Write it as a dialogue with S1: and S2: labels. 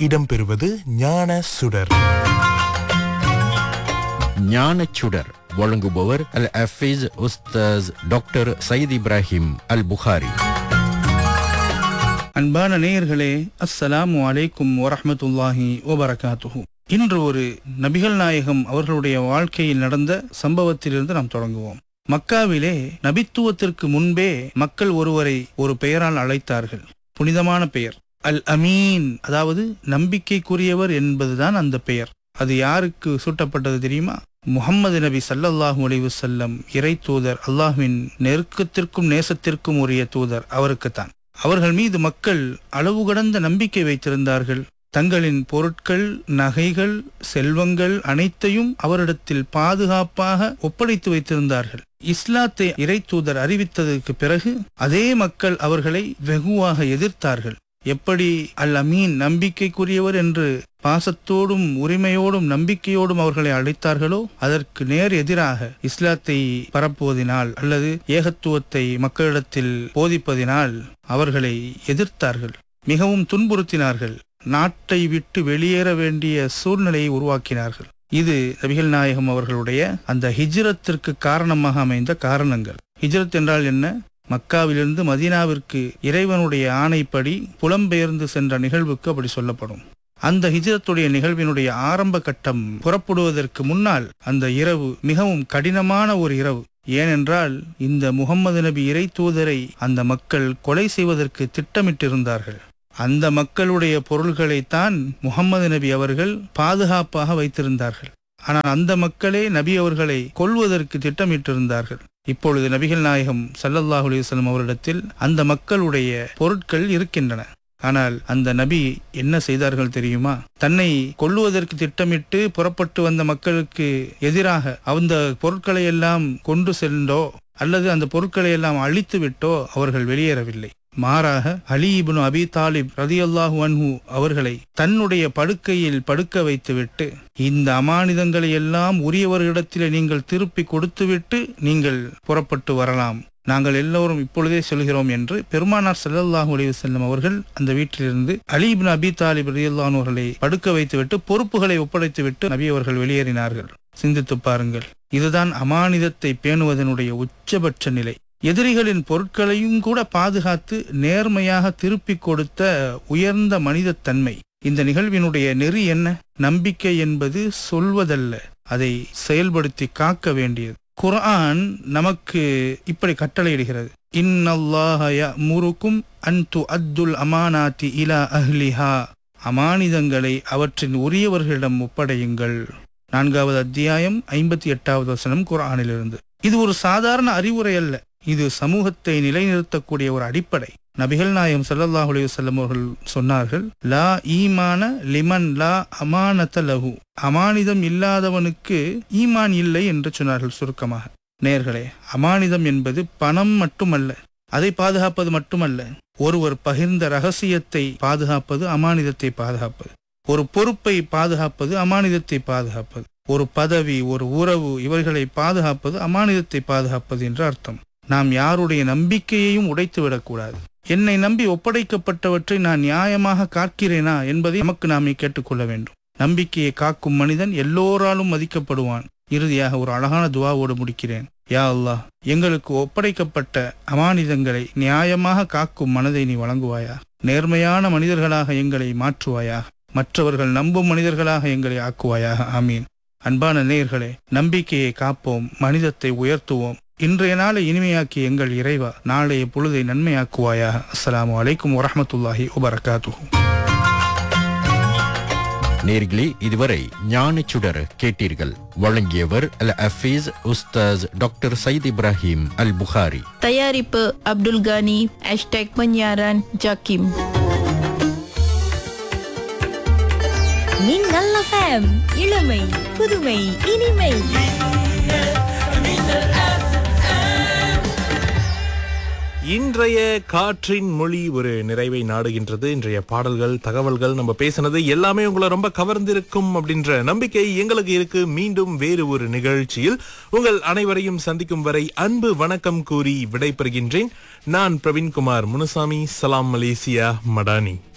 S1: இடம்பெறுவது ஞான சுடர்
S2: ஞானச்சுடர் வழங்குபவர் அல் அஃபீஸ் உஸ்தாஸ் டாக்டர் சயீத் இப்ராஹிம் அல் புகாரி
S3: அன்பான நேயர்களே அஸ்ஸலாமு அலைக்கும் வரஹ்மத்துல்லாஹி வபரகாத்துஹு இன்று ஒரு நபிகள் நாயகம் அவர்களுடைய வாழ்க்கையில் நடந்த சம்பவத்திலிருந்து நாம் தொடங்குவோம் மக்காவிலே நபித்துவத்திற்கு முன்பே மக்கள் ஒருவரை ஒரு பெயரால் அழைத்தார்கள் புனிதமான பெயர் அல் அமீன் அதாவது நம்பிக்கைக்குரியவர் என்பதுதான் அந்த பெயர் அது யாருக்கு சூட்டப்பட்டது தெரியுமா முகம்மது நபி ஸல்லல்லாஹு அலைஹி வஸல்லம் இறை தூதர் அல்லாஹ்வின் நெருக்கத்திற்கும் நேசத்திற்கும் உரிய தூதர் அவருக்குத்தான் அவர்கள் மீது மக்கள் அளவு கடந்த நம்பிக்கை வைத்திருந்தார்கள் தங்களின் பொருட்கள் நகைகள் செல்வங்கள் அனைத்தையும் அவரிடத்தில் பாதுகாப்பாக ஒப்படைத்து வைத்திருந்தார்கள் இஸ்லாத்தை இறை தூதர் அறிவித்ததற்கு பிறகு அதே மக்கள் அவர்களை வெகுவாக எதிர்த்தார்கள் எப்படி அல் அமீன் நம்பிக்கைக்குரியவர் என்று பாசத்தோடும் உரிமையோடும் நம்பிக்கையோடும் அவர்களை அழைத்தார்களோ அதற்கு நேர் எதிராக இஸ்லாத்தை பரப்புவதினால் அல்லது ஏகத்துவத்தை மக்களிடத்தில் போதிப்பதினால் அவர்களை எதிர்த்தார்கள் மிகவும் துன்புறுத்தினார்கள் நாட்டை விட்டு வெளியேற வேண்டிய சூழ்நிலையை உருவாக்கினார்கள் இது நபிகள் நாயகம் அவர்களுடைய அந்த ஹிஜ்ரத்திற்கு காரணமாக அமைந்த காரணங்கள் ஹிஜ்ரத் என்றால் என்ன மக்காவிலிருந்து மதீனாவிற்கு இறைவனுடைய ஆணைப்படி புலம்பெயர்ந்து சென்ற நிகழ்வுக்கு அப்படி சொல்லப்படும் அந்த ஹிஜ்ரத்துடைய நிகழ்வினுடைய ஆரம்ப கட்டம் புறப்படுவதற்கு முன்னால் அந்த இரவு மிகவும் கடினமான ஒரு இரவு ஏனென்றால் இந்த முகம்மது நபி இறை தூதரை அந்த மக்கள் கொலை செய்வதற்கு திட்டமிட்டிருந்தார்கள் அந்த மக்களுடைய பொருள்களைத்தான் முகம்மது நபி அவர்கள் பாதுகாப்பாக வைத்திருந்தார்கள் ஆனால் அந்த மக்களே நபி அவர்களை கொல்வதற்கு திட்டமிட்டிருந்தார்கள் இப்பொழுது நபிகள் நாயகம் சல்லல்லாஹு அலைஹி வஸல்லம் அவரிடத்தில் அந்த மக்களுடைய பொருட்கள் இருக்கின்றன ஆனால் அந்த நபி என்ன செய்தார்கள் தெரியுமா தன்னை கொல்லுவதற்கு திட்டமிட்டு புறப்பட்டு வந்த மக்களுக்கு எதிராக அந்த பொருட்களை எல்லாம் கொண்டு சென்றோ அல்லது அந்த பொருட்களை எல்லாம் அழித்து விட்டோ அவர்கள் வெளியேறவில்லை மாறாக அலி இப்னு அபி தாலிப் ரதியல்லாஹு அன்ஹு அவர்களை தன்னுடைய படுக்கையில் படுக்க வைத்துவிட்டு இந்த அமானிதங்களை எல்லாம் உரியவர்களிடத்திலே நீங்கள் திருப்பி கொடுத்துவிட்டு நீங்கள் புறப்பட்டு வரலாம் நாங்கள் எல்லோரும் இப்பொழுதே சொல்கிறோம் என்று பெருமானார் ஸல்லல்லாஹு அலைஹி வஸல்லம் அவர்கள் அந்த வீட்டிலிருந்து அலி இப்னு அபி தாலிப் ரலியல்லாஹு அவர்களை படுக்க வைத்துவிட்டு பொறுப்புகளை ஒப்படைத்துவிட்டு நபி அவர்கள் வெளியேறினார்கள் சிந்தித்து பாருங்கள் இதுதான் அமானிதத்தை பேணுவதனுடைய உச்சபட்ச நிலை எதிரிகளின் பொருட்களையும் கூட பாதுகாத்து நேர்மையாக திருப்பிக் கொடுத்த உயர்ந்த மனிதத்தன்மை இந்த நிகழ்வினுடைய நெறி என்ன நம்பிக்கை என்பது சொல்வதல்ல அதை செயல்படுத்தி காக்க வேண்டியது குர்ஆன் நமக்கு இப்படி கட்டளையிடுகிறது இன்னல்லாஹ முருக்கும் அன்து அத்துல் அமானாத்தி இலா அஹ்லிஹா அமானிதங்களை அவற்றின் உரியவர்களிடம் ஒப்படையுங்கள் நான்காவது அத்தியாயம் ஐம்பத்தி எட்டாவது வசனம் குர்ஆனிலிருந்து இது ஒரு சாதாரண அறிவுரை அல்ல இது சமூகத்தை நிலைநிறுத்தக்கூடிய ஒரு அடிப்படை நபிகள் நாயம் ஸல்லல்லாஹு அலைஹி வஸல்லம் அவர்கள் சொன்னார்கள் லா ஈமான லிமன் லா அமானத லஹு அமானிதம் இல்லாதவனுக்கு ஈமான் இல்லை என்று சொன்னார்கள் சுருக்கமாக நேர்களே அமானிதம் என்பது பணம் மட்டுமல்ல அதை பாதுகாப்பது மட்டுமல்ல ஒருவர் பகிர்ந்த ரகசியத்தை பாதுகாப்பது அமானிதத்தை பாதுகாப்பது ஒரு பொறுப்பை பாதுகாப்பது அமானிதத்தை பாதுகாப்பது ஒரு பதவி ஒரு உறவு இவர்களை பாதுகாப்பது அமானிதத்தை பாதுகாப்பது என்று அர்த்தம் நாம் யாருடைய நம்பிக்கையையும் உடைத்து விடக்கூடாது என்னை நம்பி ஒப்படைக்கப்பட்டவற்றை நான் நியாயமாக காக்கிறேனா என்பதை நமக்கு நாமே கேட்டுக்கொள்ள வேண்டும் நம்பிக்கையை காக்கும் மனிதன் எல்லோராலும் மதிக்கப்படுவான் இறுதியாக ஒரு அழகான துவாவோடு முடிக்கிறேன் யா அல்லாஹ் எங்களுக்கு ஒப்படைக்கப்பட்ட அமானிதங்களை நியாயமாக காக்கும் மனதை நீ வழங்குவாயா நேர்மையான மனிதர்களாக எங்களை மாற்றுவாயா மற்றவர்கள் நம்பும் மனிதர்களாக எங்களை ஆக்குவாயாக ஆமீன் அன்பான நேயர்களே நம்பிக்கையை காப்போம் மனிதத்தை உயர்த்துவோம் இன்றைய நாளை இனிமையாக்கி எங்கள் இறைவா நாளைய பொழுதை நன்மையாக்குவாயாக அஸ்ஸலாமு அலைக்கும் வரஹ்மத்துல்லாஹி வபரகாத்துஹு
S2: நேர்களே இதுவரை ஞானச்சுடர் கேட்டீர்கள் வழங்கியவர் அல் அஃபீஸ் உஸ்தாஸ் டாக்டர் சயீத் இப்ராஹிம் அல் புகாரி
S4: தயாரிப்பு அப்துல் கானி ஹேஷ்டேக் பன்யாரான் ஜாக்கிம்
S5: மின்னல் எஃப்எம் இளமை புதுமை இனிமை
S1: இன்றைய காற்றின் மொழி ஒரு நிறைவை நாடுகின்றது இன்றைய பாடல்கள் தகவல்கள் நம்ம பேசினது எல்லாமே உங்களை ரொம்ப கவர்ந்திருக்கும் அப்படின்ற நம்பிக்கை எங்களுக்கு இருக்கு மீண்டும் வேறு ஒரு நிகழ்ச்சியில் உங்கள் அனைவரையும் சந்திக்கும் வரை அன்பு வணக்கம் கூறி விடைபெறுகின்றேன் நான் பிரவீன்குமார் முனுசாமி சலாம் மலேசியா மடானி